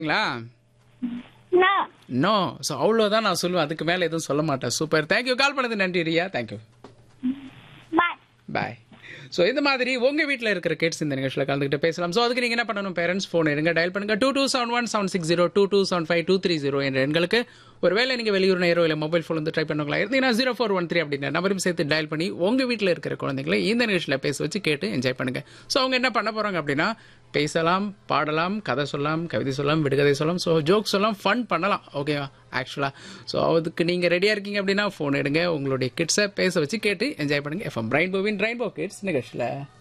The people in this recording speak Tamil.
ங்களா நோ நோ ஸோ அவ்வளோதான் நான் சொல்லுவேன் அதுக்கு மேலே எதுவும் சொல்ல மாட்டேன் சூப்பர் தேங்க்யூ கால் பண்ணது நன்றி Riya thank you bye bye so இந்த மாதிரி உங்கள் வீட்டில் இருக்கிற கிட்ஸ் இந்த நிகழ்ச்சியில் கலந்துக்கிட்டு பேசலாம் ஸோ அதுக்கு நீங்கள் என்ன பண்ணணும் பேரண்ட்ஸ் ஃபோன் எடுங்க டயல் பண்ணுங்க two two seven one seven six zero two two seven five two three zero என்ற எண்களுக்கு ஒருவேளை நீங்கள் வெளியூர் நேரோ இல்லை மொபைல் ஃபோன் வந்து ட்ரை பண்ணுங்களா இருந்தீங்கன்னா ஜீரோ ஃபோர் ஒன் த்ரீ அப்படின்ற நம்பரும் சேர்த்து டயல் பண்ணி உங்கள் வீட்டில் இருக்கிற குழந்தைங்களை இந்த நிகழ்ச்சியில் பேச வச்சு கேட்டு என்ஜாய் பண்ணுங்க ஸோ அவங்க என்ன பண்ண போகிறாங்க அப்படின்னா பேசலாம் பாடலாம் கதை சொல்லலாம் கவிதை சொல்லலாம் விடுகதை சொல்லலாம் ஸோ ஜோக் சொல்லலாம் ஃபன் பண்ணலாம் ஓகேவா ஆக்சுவலாக ஸோ அதுக்கு நீங்கள் ரெடியாக இருக்கீங்க அப்படின்னா ஃபோன் எடுங்க உங்களுடைய கிட்ஸை பேச வச்சு கேட்டு என்ஜாய் பண்ணுங்க எஃப்எம் பிரைன் போவின் ரெயின்போ கிட்ஸ் நிகழ்ச்சியில்